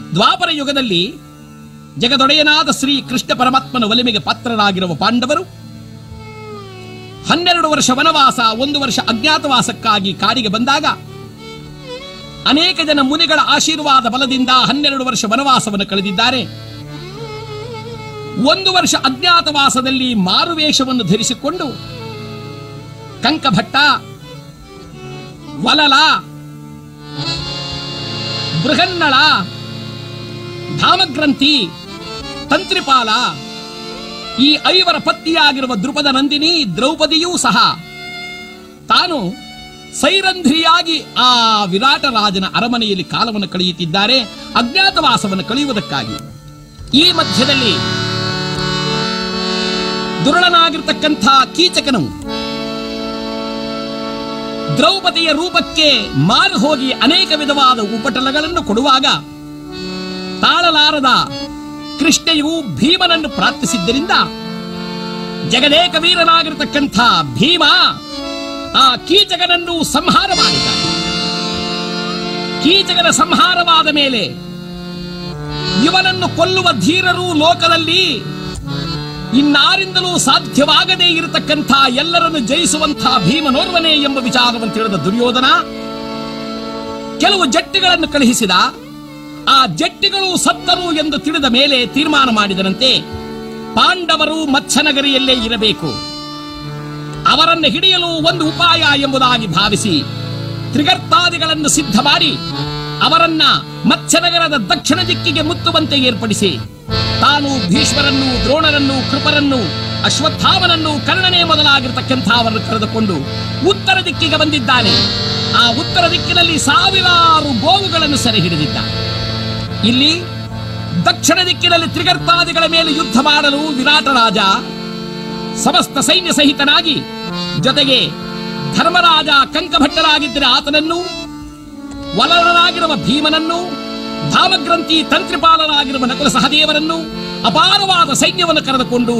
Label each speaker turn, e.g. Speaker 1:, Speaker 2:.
Speaker 1: ದ್ವಾಪರ ಯುಗದಲ್ಲಿ ಜಗದೊಡೆಯನಾದ ಶ್ರೀ ಕೃಷ್ಣ ಪರಮಾತ್ಮನ ಒಲಿಮೆಗೆ ಪಾತ್ರರಾಗಿರುವ ಪಾಂಡವರು ಹನ್ನೆರಡು ವರ್ಷ ವನವಾಸ ಒಂದು ವರ್ಷ ಅಜ್ಞಾತವಾಸಕ್ಕಾಗಿ ಕಾಡಿಗೆ ಬಂದಾಗ ಅನೇಕ ಜನ ಮುನಿಗಳ ಆಶೀರ್ವಾದ ಬಲದಿಂದ ಹನ್ನೆರಡು ವರ್ಷ ವನವಾಸವನ್ನು ಕಳೆದಿದ್ದಾರೆ ಒಂದು ವರ್ಷ ಅಜ್ಞಾತವಾಸದಲ್ಲಿ ಮಾರುವೇಷವನ್ನು ಧರಿಸಿಕೊಂಡು ಕಂಕಭಟ್ಟ ವಲಲ ಬೃಹನ್ನಳ ಧಾಮಗ್ರಂಥಿ ತಂತ್ರಿಪಾಲ ಈ ಐವರ ಪತ್ನಿಯಾಗಿರುವ ದೃಪದ ನಂದಿನಿ ದ್ರೌಪದಿಯೂ ಸಹ ತಾನು ಸೈರಂಧ್ರಿಯಾಗಿ ಆ ವಿರಾಟ ರಾಜನ ಅರಮನೆಯಲ್ಲಿ ಕಾಲವನ್ನು ಕಳೆಯುತ್ತಿದ್ದಾರೆ ಅಜ್ಞಾತವಾಸವನ್ನು ಕಳೆಯುವುದಕ್ಕಾಗಿ ಈ ಮಧ್ಯದಲ್ಲಿ ದುರುಳನಾಗಿರ್ತಕ್ಕಂಥ ಕೀಚಕನು ದ್ರೌಪದಿಯ ರೂಪಕ್ಕೆ ಮಾರು ಹೋಗಿ ಅನೇಕ ವಿಧವಾದ ಉಪಟಳಗಳನ್ನು ಕೊಡುವಾಗ ತಾಳಲಾರದ ಕೃಷ್ಣೆಯು ಭೀಮನನ್ನು ಪ್ರಾರ್ಥಿಸಿದ್ದರಿಂದ ಜಗದೇಕ ವೀರನಾಗಿರತಕ್ಕಂಥ ಭೀಮ ಆ ಕೀಚಕನನ್ನು ಸಂಹಾರ ಮಾಡಿದ್ದಾನೆ ಕೀಚಕನ ಸಂಹಾರವಾದ ಮೇಲೆ ಇವನನ್ನು ಕೊಲ್ಲುವ ಧೀರರು ಲೋಕದಲ್ಲಿ ಇನ್ನಾರಿಂದಲೂ ಸಾಧ್ಯವಾಗದೇ ಇರತಕ್ಕಂಥ ಎಲ್ಲರನ್ನು ಜಯಿಸುವಂಥ ಭೀಮನೋರ್ವನೇ ಎಂಬ ವಿಚಾರವನ್ನು ತಿಳಿದ ದುರ್ಯೋಧನ ಕೆಲವು ಜಟ್ಟಿಗಳನ್ನು ಕಳುಹಿಸಿದ ಆ ಜಟ್ಟಿಗಳು ಸತ್ತರು ಎಂದು ತಿಳಿದ ಮೇಲೆ ತೀರ್ಮಾನ ಮಾಡಿದರಂತೆ ಪಾಂಡವರು ಮತ್ಸ್ಯನಗರಿಯಲ್ಲೇ ಇರಬೇಕು ಅವರನ್ನು ಹಿಡಿಯಲು ಒಂದು ಉಪಾಯ ಎಂಬುದಾಗಿ ಭಾವಿಸಿ ತ್ರಿಗರ್ತಾದಿಗಳನ್ನು ಸಿದ್ಧ ಮಾಡಿ ಅವರನ್ನ ಮತ್ಸ್ಯನಗರದ ದಕ್ಷಿಣ ದಿಕ್ಕಿಗೆ ಮುತ್ತುವಂತೆ ಏರ್ಪಡಿಸಿ ತಾನು ಭೀಷ್ಮರನ್ನು ದ್ರೋಣರನ್ನು ಕೃಪರನ್ನು ಅಶ್ವತ್ಥಾಮನನ್ನು ಕರ್ಣನೇ ಮೊದಲಾಗಿರ್ತಕ್ಕಂಥ ಅವರನ್ನು ಕರೆದುಕೊಂಡು ಉತ್ತರ ದಿಕ್ಕಿಗೆ ಬಂದಿದ್ದಾನೆ ಆ ಉತ್ತರ ದಿಕ್ಕಿನಲ್ಲಿ ಸಾವಿರಾರು ಗೋವುಗಳನ್ನು ಸೆರೆ ಹಿಡಿದಿದ್ದ ಇಲ್ಲಿ ದಕ್ಷಿಣ ದಿಕ್ಕಿನಲ್ಲಿ ತ್ರಿಗರ್ತಾದಿಗಳ ಮೇಲೆ ಯುದ್ಧ ಮಾಡಲು ವಿರಾಟ ರಾಜ ಸಮಸ್ತ ಸೈನ್ಯ ಸಹಿತನಾಗಿ ಜೊತೆಗೆ ಧರ್ಮರಾಜ ಕಂಕಭಟ್ಟರಾಗಿದ್ದರೆ ಆತನನ್ನು ವಲರನಾಗಿರುವ ಭೀಮನನ್ನು ಧಾಮಗ್ರಂಥಿ ತಂತ್ರಿಪಾಲರಾಗಿರುವ ನಕುಲ ಸಹದೇವರನ್ನು ಅಪಾರವಾದ ಸೈನ್ಯವನ್ನು ಕರೆದುಕೊಂಡು